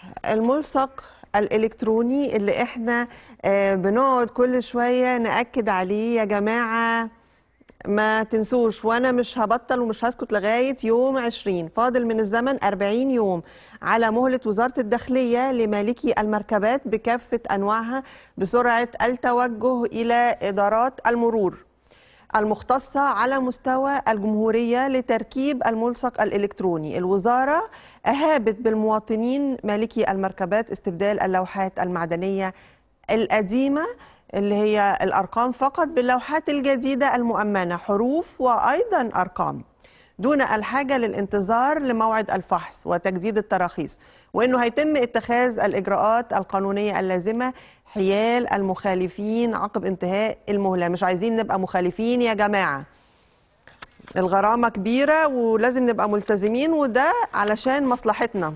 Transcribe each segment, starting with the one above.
الملصق الإلكتروني اللي احنا آه، بنقعد كل شوية نأكد عليه يا جماعة ما تنسوش وانا مش هبطل ومش هسكت لغاية يوم 20 فاضل من الزمن 40 يوم على مهلة وزارة الداخلية لمالكي المركبات بكافة أنواعها بسرعة التوجه إلى إدارات المرور المختصة على مستوى الجمهورية لتركيب الملصق الإلكتروني الوزارة أهابت بالمواطنين مالكي المركبات استبدال اللوحات المعدنية القديمة اللي هي الأرقام فقط باللوحات الجديدة المؤمنة حروف وأيضا أرقام دون الحاجة للانتظار لموعد الفحص وتجديد التراخيص وأنه هيتم اتخاذ الإجراءات القانونية اللازمة حيال المخالفين عقب انتهاء المهلة مش عايزين نبقى مخالفين يا جماعة الغرامة كبيرة ولازم نبقى ملتزمين وده علشان مصلحتنا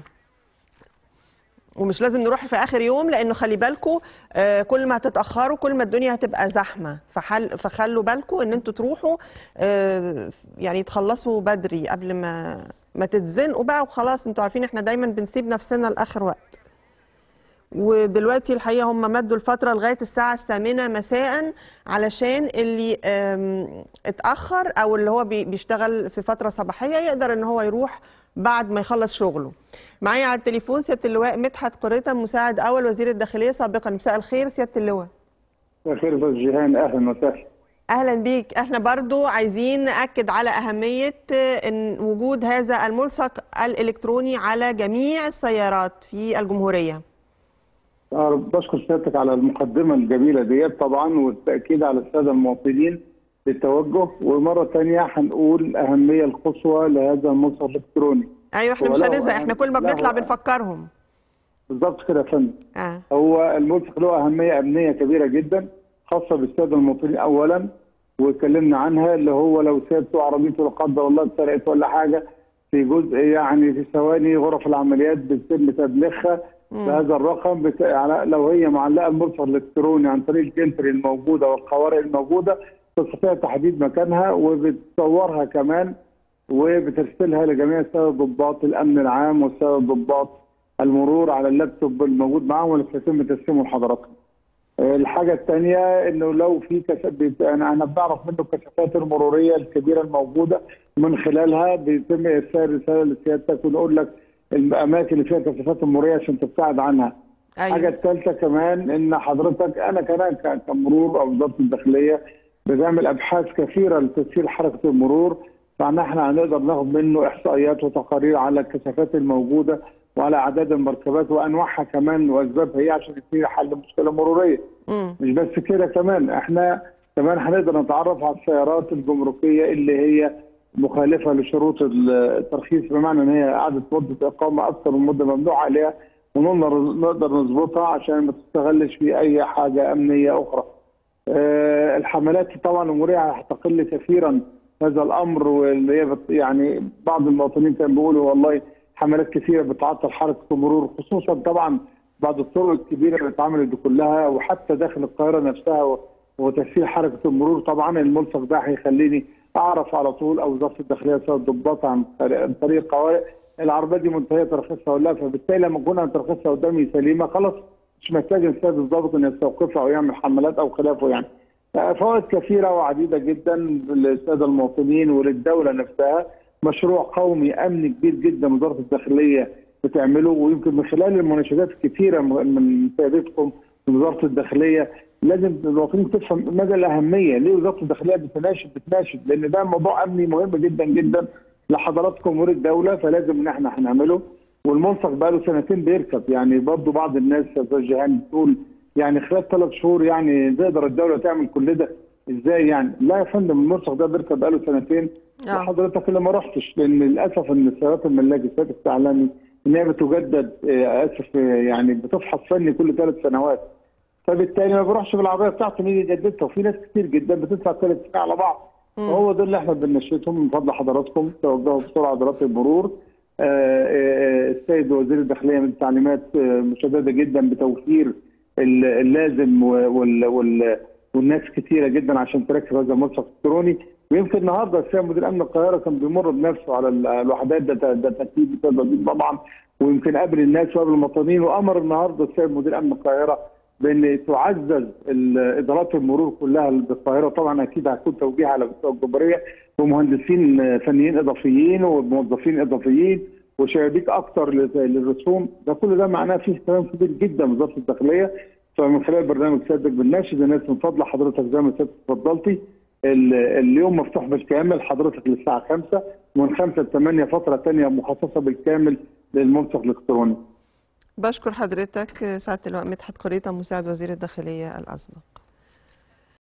ومش لازم نروح في اخر يوم لانه خلي بالكم آه، كل ما هتتاخروا كل ما الدنيا هتبقى زحمه فحل فخلوا بالكم ان انتوا تروحوا آه، يعني تخلصوا بدري قبل ما ما تتزنقوا بقى وخلاص انتوا عارفين احنا دايما بنسيب نفسنا لاخر وقت ودلوقتي الحقيقه هم مدوا الفتره لغايه الساعه الثامنه مساء علشان اللي آم، اتاخر او اللي هو بي- بيشتغل في فتره صباحيه يقدر ان هو يروح بعد ما يخلص شغله معايا على التليفون سياده اللواء مدحت قريطه مساعد اول وزير الداخليه سابقا مساء الخير سياده اللواء خير استاذ جيهان اهلا وسهلا اهلا بيك احنا برضو عايزين ناكد على اهميه آه، ان وجود هذا الملصق الالكتروني على جميع السيارات في الجمهوريه آه، بشكر سيادتك على المقدمه الجميله ديت طبعا والتاكيد على الساده المواطنين للتوجه ومره ثانيه هنقول الاهميه القصوى لهذا الملصق الالكتروني ايوه احنا مش ولو هنزهق احنا كل ما له- بنطلع بنفكرهم بالظبط كده يا فندم اه هو الملصق له اهميه امنيه كبيره جدا خاصه بالساده المواطنين اولا واتكلمنا عنها اللي هو لو سيادته عربيته لا قدر الله اتسرقت ولا حاجه في جزء يعني في ثواني غرف العمليات بيتم تبليغها بهذا الرقم بت... على لو هي معلقه الملصق الالكتروني عن طريق الجنتري الموجوده والقوارئ الموجوده تستطيع تحديد مكانها وبتصورها كمان وبترسلها لجميع الساده ضباط الامن العام والساده ضباط المرور على اللابتوب الموجود معاهم واللي سيتم تسليمه لحضراتكم. الحاجة الثانية انه لو في كثافات انا انا بنعرف منه الكثافات المرورية الكبيرة الموجودة من خلالها بيتم ارسال رسالة لسيادتك ونقول لك الاماكن اللي فيها كثافات مرورية عشان تبتعد عنها. الحاجة ايوه الثالثة كمان ان حضرتك انا كمان ك- كمرور او وزارة الداخلية بنعمل ابحاث كثيرة لتسهيل حركة المرور فاحنا احنا هنقدر ناخد منه احصائيات وتقارير على الكثافات الموجودة وعلى اعداد المركبات وانواعها كمان واسبابها ايه عشان يصير حل مشكلة مرورية. امم مش بس كده كمان احنا كمان هنقدر نتعرف على السيارات الجمركيه اللي هي مخالفه لشروط الترخيص بمعنى ان هي قعدت مده اقامه اكثر من مده ممنوع عليها ونقدر نقدر نظبطها عشان ما تستغلش في اي حاجه امنيه اخرى. آه، الحملات طبعا الاموريه هتقل كثيرا هذا الامر واللي هي بت- يعني بعض المواطنين كانوا بيقولوا والله حملات كثيره بتعطل حركه المرور خصوصا طبعا بعض الطرق الكبيره اللي اتعملت دي كلها وحتى داخل القاهره نفسها و- وتسهيل حركه المرور طبعا الملصق ده هيخليني اعرف على طول او وزاره الداخليه سواء الضباط عن طريق- عن طريق القوارئ العربيه دي منتهيه ترخيصها ولا لا فبالتالي لما يكون أنا ترخيصها قدامي سليمه خلاص مش محتاج السيد الضابط انه يستوقفها او يعمل حملات او خلافه يعني. فوائد كثيره وعديده جدا للساده المواطنين وللدوله نفسها مشروع قومي امني كبير جدا وزاره الداخليه بتعمله ويمكن من خلال المناشدات الكثيره من سيادتكم من وزاره الداخليه لازم المواطنين تفهم مدى الاهميه ليه وزاره الداخليه بتناشد بتناشد لان ده موضوع امني مهم جدا جدا لحضراتكم وللدوله فلازم ان احنا هنعمله والملصق بقى له سنتين بيركب يعني برضه بعض الناس يا استاذ جيهان بتقول يعني خلال ثلاث شهور يعني تقدر الدوله تعمل كل ده ازاي يعني؟ لا يا فندم الملصق ده بيركب بقاله سنتين آه. وحضرتك اللي ما رحتش لان للاسف ان السيارات الملاكي السيارات التعلمي ان هي بتجدد آه، اسف آه، يعني بتفحص فني كل ثلاث سنوات فبالتالي ما بروحش بالعربيه بتاعته مين يجددها وفي ناس كتير جدا بتدفع ثلاث سنين على بعض وهو ده اللي احنا بننشدهم من فضل حضراتكم توجهوا بسرعه ادارات المرور آه، آه، السيد وزير الداخليه من تعليمات آه، مشدده جدا بتوفير ال- اللازم و- وال وال والناس كتيره جدا عشان تركب هذا الملصق الالكتروني ويمكن النهارده السيد مدير امن القاهره كان بيمر بنفسه على ال- الوحدات ده ده ده تاكيد التدريب طبعا ويمكن قابل الناس وقابل المواطنين وامر النهارده السيد مدير امن القاهره بان تعزز ال- ادارات المرور كلها بالقاهره طبعا اكيد هيكون توجيه على مستوى الجمهوريه ومهندسين فنيين اضافيين وموظفين اضافيين وشبابيك اكتر لل- للرسوم ده كل ده معناه فيه اهتمام كبير جدا من وزاره الداخليه فمن خلال برنامج سيادتك بنناشد الناس من فضل حضرتك زي ما سيادتك اتفضلتي ال- اليوم مفتوح بالكامل حضرتك للساعه 5 ومن 5 ل 8 فتره ثانيه مخصصه بالكامل للمنسق الالكتروني بشكر حضرتك سعادة اللواء مدحت قريطة مساعد وزير الداخلية الأسبق